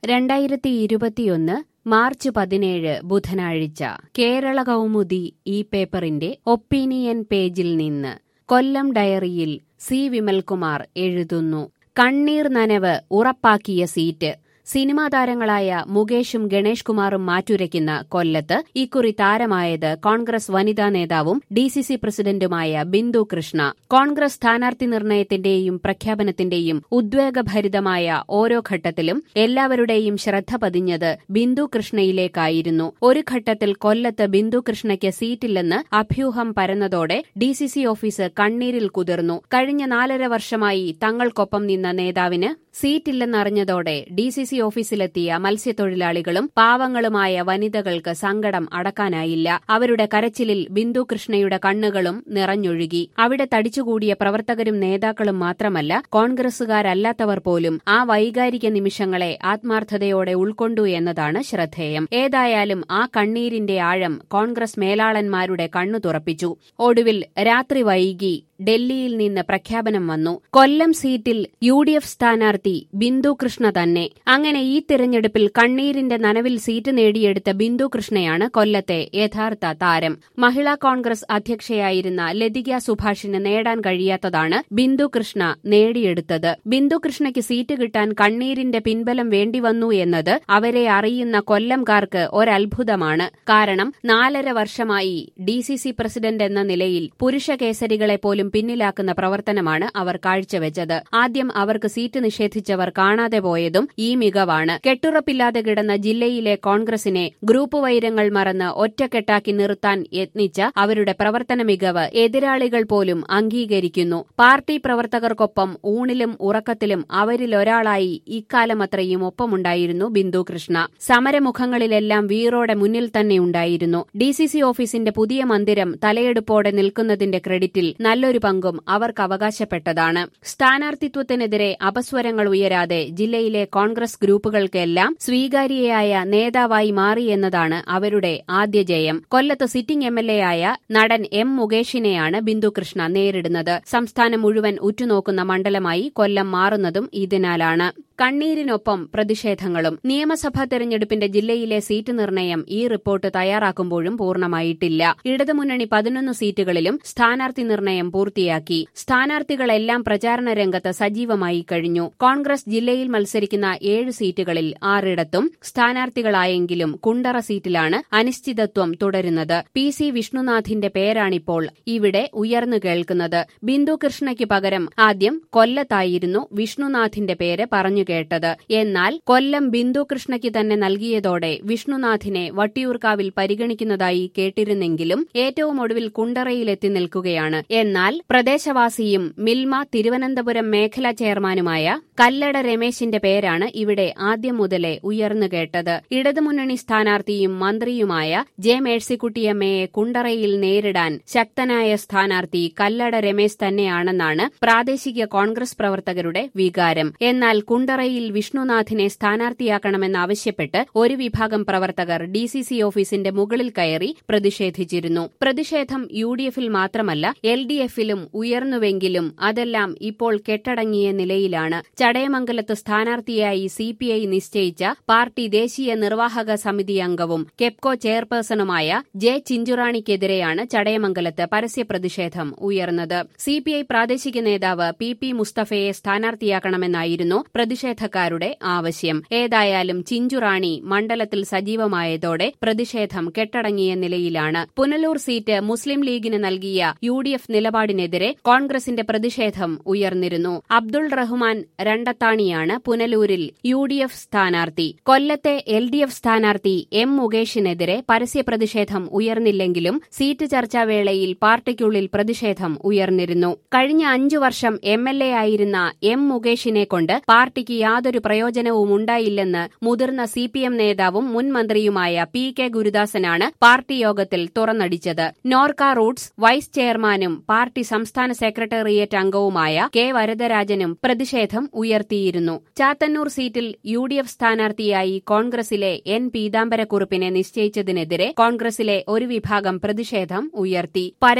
രണ്ടായിരത്തി ഇരുപത്തിയൊന്ന് മാർച്ച് പതിനേഴ് ബുധനാഴ്ച കേരള കൗമുദി ഈ പേപ്പറിന്റെ ഒപ്പീനിയൻ പേജിൽ നിന്ന് കൊല്ലം ഡയറിയിൽ സി വിമൽകുമാർ എഴുതുന്നു കണ്ണീർ നനവ് ഉറപ്പാക്കിയ സീറ്റ് സിനിമാ താരങ്ങളായ മുകേഷും ഗണേഷ് കുമാറും മാറ്റുരയ്ക്കുന്ന കൊല്ലത്ത് ഇക്കുറി താരമായത് കോൺഗ്രസ് വനിതാ നേതാവും ഡി സി സി പ്രസിഡന്റുമായ ബിന്ദു കൃഷ്ണ കോൺഗ്രസ് സ്ഥാനാർത്ഥി നിർണയത്തിന്റെയും പ്രഖ്യാപനത്തിന്റെയും ഉദ്വേഗഭരിതമായ ഓരോ ഘട്ടത്തിലും എല്ലാവരുടെയും ശ്രദ്ധ പതിഞ്ഞത് ബിന്ദു കൃഷ്ണയിലേക്കായിരുന്നു ഒരു ഘട്ടത്തിൽ കൊല്ലത്ത് ബിന്ദു കൃഷ്ണയ്ക്ക് സീറ്റില്ലെന്ന് അഭ്യൂഹം പരന്നതോടെ ഡി സി സി ഓഫീസ് കണ്ണീരിൽ കുതിർന്നു കഴിഞ്ഞ നാലര വർഷമായി തങ്ങൾക്കൊപ്പം നിന്ന നേതാവിന് സീറ്റില്ലെന്നറിഞ്ഞതോടെ ഡി സി സി ഓഫീസിലെത്തിയ മത്സ്യത്തൊഴിലാളികളും പാവങ്ങളുമായ വനിതകൾക്ക് സങ്കടം അടക്കാനായില്ല അവരുടെ കരച്ചിലിൽ ബിന്ദു കൃഷ്ണയുടെ കണ്ണുകളും നിറഞ്ഞൊഴുകി അവിടെ തടിച്ചുകൂടിയ പ്രവർത്തകരും നേതാക്കളും മാത്രമല്ല കോൺഗ്രസുകാരല്ലാത്തവർ പോലും ആ വൈകാരിക നിമിഷങ്ങളെ ആത്മാർത്ഥതയോടെ ഉൾക്കൊണ്ടു എന്നതാണ് ശ്രദ്ധേയം ഏതായാലും ആ കണ്ണീരിന്റെ ആഴം കോൺഗ്രസ് മേലാളന്മാരുടെ കണ്ണു തുറപ്പിച്ചു ഒടുവിൽ രാത്രി വൈകി ഡൽഹിയിൽ നിന്ന് പ്രഖ്യാപനം വന്നു കൊല്ലം സീറ്റിൽ യു ഡി എഫ് സ്ഥാനാർത്ഥി ബിന്ദു കൃഷ്ണ തന്നെ അങ്ങനെ ഈ തിരഞ്ഞെടുപ്പിൽ കണ്ണീരിന്റെ നനവിൽ സീറ്റ് നേടിയെടുത്ത ബിന്ദു കൃഷ്ണയാണ് കൊല്ലത്തെ യഥാർത്ഥ താരം മഹിളാ കോൺഗ്രസ് അധ്യക്ഷയായിരുന്ന ലതിക സുഭാഷിന് നേടാൻ കഴിയാത്തതാണ് ബിന്ദു കൃഷ്ണ നേടിയെടുത്തത് ബിന്ദു കൃഷ്ണയ്ക്ക് സീറ്റ് കിട്ടാൻ കണ്ണീരിന്റെ പിൻബലം വേണ്ടിവന്നു എന്നത് അവരെ അറിയുന്ന കൊല്ലംകാർക്ക് ഒരത്ഭുതമാണ് കാരണം നാലര വർഷമായി ഡി സി സി പ്രസിഡന്റ് എന്ന നിലയിൽ പുരുഷ കേസരികളെ പോലും പിന്നിലാക്കുന്ന പ്രവർത്തനമാണ് അവർ കാഴ്ചവെച്ചത് ആദ്യം അവർക്ക് സീറ്റ് നിഷേധിച്ചവർ കാണാതെ പോയതും ഈ മികവാണ് കെട്ടുറപ്പില്ലാതെ കിടന്ന ജില്ലയിലെ കോൺഗ്രസിനെ ഗ്രൂപ്പ് വൈരങ്ങൾ മറന്ന് ഒറ്റക്കെട്ടാക്കി നിർത്താൻ യത്നിച്ച അവരുടെ പ്രവർത്തന മികവ് എതിരാളികൾ പോലും അംഗീകരിക്കുന്നു പാർട്ടി പ്രവർത്തകർക്കൊപ്പം ഊണിലും ഉറക്കത്തിലും അവരിലൊരാളായി ഇക്കാലമത്രയും ഒപ്പമുണ്ടായിരുന്നു ബിന്ദു കൃഷ്ണ സമരമുഖങ്ങളിലെല്ലാം വീറോടെ മുന്നിൽ തന്നെയുണ്ടായിരുന്നു ഡി സി സി ഓഫീസിന്റെ പുതിയ മന്ദിരം തലയെടുപ്പോടെ നിൽക്കുന്നതിന്റെ ക്രെഡിറ്റിൽ നല്ലൊരു പങ്കും അവർക്ക് അവകാശപ്പെട്ടതാണ് സ്ഥാനാർത്ഥിത്വത്തിനെതിരെ അപസ്വരങ്ങൾ ഉയരാതെ ജില്ലയിലെ കോൺഗ്രസ് ഗ്രൂപ്പുകൾക്കെല്ലാം സ്വീകാര്യയായ നേതാവായി മാറിയെന്നതാണ് അവരുടെ ആദ്യ ജയം കൊല്ലത്ത് സിറ്റിംഗ് എം എൽ എ ആയ നടൻ എം മുകേഷിനെയാണ് ബിന്ദുകൃഷ്ണ നേരിടുന്നത് സംസ്ഥാനം മുഴുവൻ ഉറ്റുനോക്കുന്ന മണ്ഡലമായി കൊല്ലം മാറുന്നതും ഇതിനാലാണ് കണ്ണീരിനൊപ്പം പ്രതിഷേധങ്ങളും നിയമസഭാ തെരഞ്ഞെടുപ്പിന്റെ ജില്ലയിലെ സീറ്റ് നിർണയം ഈ റിപ്പോർട്ട് തയ്യാറാക്കുമ്പോഴും പൂർണ്ണമായിട്ടില്ല ഇടതുമുന്നണി പതിനൊന്ന് സീറ്റുകളിലും സ്ഥാനാർത്ഥി നിർണയം പൂർത്തിയാക്കി സ്ഥാനാർത്ഥികളെല്ലാം പ്രചാരണ രംഗത്ത് സജീവമായി കഴിഞ്ഞു കോൺഗ്രസ് ജില്ലയിൽ മത്സരിക്കുന്ന ഏഴ് സീറ്റുകളിൽ ആറിടത്തും സ്ഥാനാർത്ഥികളായെങ്കിലും കുണ്ടറ സീറ്റിലാണ് അനിശ്ചിതത്വം തുടരുന്നത് പി സി വിഷ്ണുനാഥിന്റെ പേരാണിപ്പോൾ ഇവിടെ ഉയർന്നു കേൾക്കുന്നത് ബിന്ദു കൃഷ്ണയ്ക്ക് പകരം ആദ്യം കൊല്ലത്തായിരുന്നു വിഷ്ണുനാഥിന്റെ പേര് പറഞ്ഞു കേട്ടത് എന്നാൽ കൊല്ലം ബിന്ദു കൃഷ്ണയ്ക്ക് തന്നെ നൽകിയതോടെ വിഷ്ണുനാഥിനെ വട്ടിയൂർക്കാവിൽ പരിഗണിക്കുന്നതായി കേട്ടിരുന്നെങ്കിലും ഏറ്റവും ഒടുവിൽ കുണ്ടറയിലെത്തി നിൽക്കുകയാണ് എന്നാൽ പ്രദേശവാസിയും മിൽമ തിരുവനന്തപുരം മേഖലാ ചെയർമാനുമായ കല്ലട രമേശിന്റെ പേരാണ് ഇവിടെ ആദ്യം മുതലേ ഉയർന്നു കേട്ടത് ഇടതുമുന്നണി സ്ഥാനാർത്ഥിയും മന്ത്രിയുമായ ജെ മേഴ്സിക്കുട്ടിയമ്മയെ കുണ്ടറയിൽ നേരിടാൻ ശക്തനായ സ്ഥാനാർത്ഥി കല്ലട രമേശ് തന്നെയാണെന്നാണ് പ്രാദേശിക കോൺഗ്രസ് പ്രവർത്തകരുടെ വികാരം എന്നാൽ കുണ്ടറയിൽ വിഷ്ണുനാഥിനെ സ്ഥാനാർത്ഥിയാക്കണമെന്നാവശ്യപ്പെട്ട് ഒരു വിഭാഗം പ്രവർത്തകർ ഡി സി സി ഓഫീസിന്റെ മുകളിൽ കയറി പ്രതിഷേധിച്ചിരുന്നു പ്രതിഷേധം യു ഡി എഫിൽ മാത്രമല്ല എൽ ഡി എഫിലും ഉയർന്നുവെങ്കിലും അതെല്ലാം ഇപ്പോൾ കെട്ടടങ്ങിയ നിലയിലാണ് ചടയമംഗലത്ത് സ്ഥാനാർത്ഥിയായി സി പി ഐ നിശ്ചയിച്ച പാർട്ടി ദേശീയ നിർവാഹക സമിതി അംഗവും കെപ്കോ ചെയർപേഴ്സണുമായ ജെ ചിഞ്ചുറാണിക്കെതിരെയാണ് ചടയമംഗലത്ത് പരസ്യ പ്രതിഷേധം ഉയർന്നത് സി പി ഐ പ്രാദേശിക നേതാവ് പി പി മുസ്തഫയെ സ്ഥാനാർത്ഥിയാക്കണമെന്നായിരുന്നു പ്രതിഷേധക്കാരുടെ ആവശ്യം ഏതായാലും ചിഞ്ചുറാണി മണ്ഡലത്തിൽ സജീവമായതോടെ പ്രതിഷേധം കെട്ടടങ്ങിയ നിലയിലാണ് പുനലൂർ സീറ്റ് മുസ്ലിം ലീഗിന് നൽകിയ യു ഡി എഫ് നിലപാടിനെതിരെ കോൺഗ്രസിന്റെ പ്രതിഷേധം ഉയർന്നിരുന്നു അബ്ദുൾ റഹ്മാൻ രണ്ടത്താണിയാണ് പുനലൂരിൽ യു ഡി എഫ് സ്ഥാനാർത്ഥി കൊല്ലത്തെ എൽ ഡി എഫ് സ്ഥാനാർത്ഥി എം മുകേഷിനെതിരെ പരസ്യ പ്രതിഷേധം ഉയർന്നില്ലെങ്കിലും സീറ്റ് ചർച്ചാവേളയിൽ പാർട്ടിക്കുള്ളിൽ പ്രതിഷേധം ഉയർന്നിരുന്നു കഴിഞ്ഞ അഞ്ചു വർഷം എം എൽ എ ആയിരുന്ന എം മുകേഷിനെ കൊണ്ട് പാർട്ടിക്ക് യാതൊരു പ്രയോജനവും ഉണ്ടായില്ലെന്ന് മുതിർന്ന സി പി എം നേതാവും മുൻ മന്ത്രിയുമായ പി കെ ഗുരുദാസനാണ് പാർട്ടി യോഗത്തിൽ തുറന്നടിച്ചത് നോർക്ക റൂട്ട്സ് വൈസ് ചെയർമാനും പാർട്ടി സംസ്ഥാന സെക്രട്ടേറിയറ്റ് അംഗവുമായ കെ വരദരാജനും പ്രതിഷേധം ഉയർത്തിയിരുന്നു ചാത്തന്നൂർ സീറ്റിൽ യു ഡി എഫ് സ്ഥാനാർത്ഥിയായി കോൺഗ്രസിലെ എൻ പീതാംബരക്കുറുപ്പിനെ നിശ്ചയിച്ചതിനെതിരെ കോൺഗ്രസിലെ ഒരു വിഭാഗം പ്രതിഷേധം ഉയർത്തി Paravur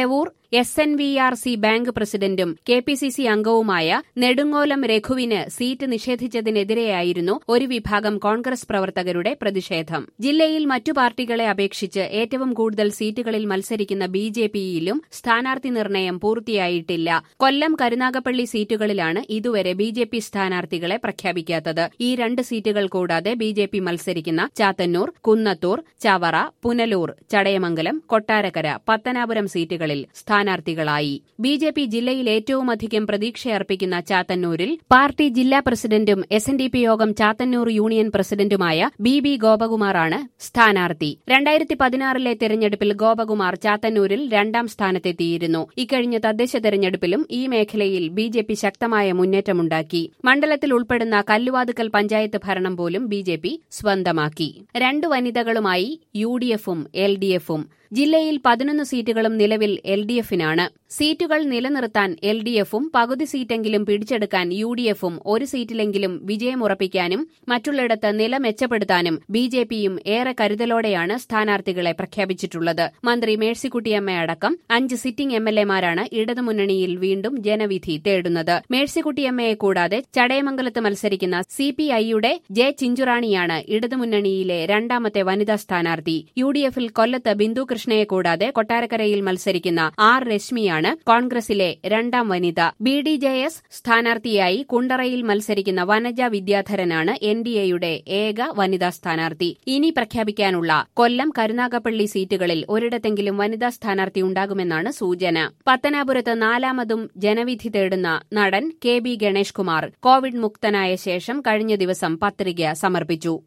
S N V R C bank പ്രസിഡന്റും കെ പി സി സി അംഗവുമായ നെടുങ്ങോലം രഘുവിന് സീറ്റ് നിഷേധിച്ചതിനെതിരെയായിരുന്നു ഒരു വിഭാഗം കോൺഗ്രസ് പ്രവർത്തകരുടെ പ്രതിഷേധം ജില്ലയിൽ മറ്റു പാർട്ടികളെ അപേക്ഷിച്ച് ഏറ്റവും കൂടുതൽ സീറ്റുകളിൽ മത്സരിക്കുന്ന ബി ജെ പിയിലും സ്ഥാനാർത്ഥി നിർണയം പൂർത്തിയായിട്ടില്ല കൊല്ലം കരുനാഗപ്പള്ളി സീറ്റുകളിലാണ് ഇതുവരെ ബി ജെ പി സ്ഥാനാർത്ഥികളെ പ്രഖ്യാപിക്കാത്തത് ഈ രണ്ട് സീറ്റുകൾ കൂടാതെ ബി ജെ പി മത്സരിക്കുന്ന ചാത്തന്നൂർ കുന്നത്തൂർ ചവറ പുനലൂർ ചടയമംഗലം കൊട്ടാരക്കര പത്തനാപുരം സീറ്റുകളിൽ സ്ഥാനാർത്ഥികളായി ബി ജെ പി ജില്ലയിൽ ഏറ്റവുമധികം പ്രതീക്ഷയർപ്പിക്കുന്ന ചാത്തന്നൂരിൽ പാർട്ടി ജില്ലാ പ്രസിഡന്റും എസ് എൻ ഡി പി യോഗം ചാത്തന്നൂർ യൂണിയൻ പ്രസിഡന്റുമായ ബി ബി ഗോപകുമാറാണ് സ്ഥാനാർത്ഥി രണ്ടായിരത്തി പതിനാറിലെ തെരഞ്ഞെടുപ്പിൽ ഗോപകുമാർ ചാത്തന്നൂരിൽ രണ്ടാം സ്ഥാനത്തെത്തിയിരുന്നു ഇക്കഴിഞ്ഞ തദ്ദേശ തെരഞ്ഞെടുപ്പിലും ഈ മേഖലയിൽ ബി ജെ പി ശക്തമായ മുന്നേറ്റമുണ്ടാക്കി മണ്ഡലത്തിൽ ഉൾപ്പെടുന്ന കല്ലുവാതുക്കൽ പഞ്ചായത്ത് ഭരണം പോലും ബി ജെ പി സ്വന്തമാക്കി രണ്ടു വനിതകളുമായി യു ഡി എഫും എൽ ഡി എഫും ജില്ലയിൽ പതിനൊന്ന് സീറ്റുകളും നിലവിൽ എൽ ഡി എഫിനാണ് സീറ്റുകൾ നിലനിർത്താൻ എൽ ഡി എഫും പകുതി സീറ്റെങ്കിലും പിടിച്ചെടുക്കാൻ യു ഡി എഫും ഒരു സീറ്റിലെങ്കിലും വിജയമുറപ്പിക്കാനും മറ്റുള്ളിടത്ത് നില മെച്ചപ്പെടുത്താനും ബി ജെ പിയും ഏറെ കരുതലോടെയാണ് സ്ഥാനാർത്ഥികളെ പ്രഖ്യാപിച്ചിട്ടുള്ളത് മന്ത്രി മേഴ്സിക്കുട്ടിയമ്മയടക്കം അഞ്ച് സിറ്റിംഗ് എം എൽ എമാരാണ് ഇടതുമുന്നണിയിൽ വീണ്ടും ജനവിധി തേടുന്നത് മേഴ്സിക്കുട്ടിയമ്മയെ കൂടാതെ ചടയമംഗലത്ത് മത്സരിക്കുന്ന സി പി ഐയുടെ ജെ ചിഞ്ചുറാണിയാണ് ഇടതുമുന്നണിയിലെ രണ്ടാമത്തെ വനിതാ സ്ഥാനാർത്ഥി യു ഡി എഫിൽ കൊല്ലത്ത് ബിന്ദു കൃഷ്ണയെ കൂടാതെ കൊട്ടാരക്കരയിൽ മത്സരിക്കുന്ന ആർ രശ്മിയാണ് കോൺഗ്രസിലെ രണ്ടാം വനിത ബി ഡി ജെ എസ് സ്ഥാനാർത്ഥിയായി കുണ്ടറയിൽ മത്സരിക്കുന്ന വനജ വിദ്യാധരനാണ് എൻ ഡി എയുടെ ഏക വനിതാ സ്ഥാനാർത്ഥി ഇനി പ്രഖ്യാപിക്കാനുള്ള കൊല്ലം കരുനാഗപ്പള്ളി സീറ്റുകളിൽ ഒരിടത്തെങ്കിലും വനിതാ സ്ഥാനാർത്ഥി ഉണ്ടാകുമെന്നാണ് സൂചന പത്തനാപുരത്ത് നാലാമതും ജനവിധി തേടുന്ന നടൻ K B Ganesh Kumar covid മുക്തനായ ശേഷം കഴിഞ്ഞ ദിവസം പത്രിക സമർപ്പിച്ചു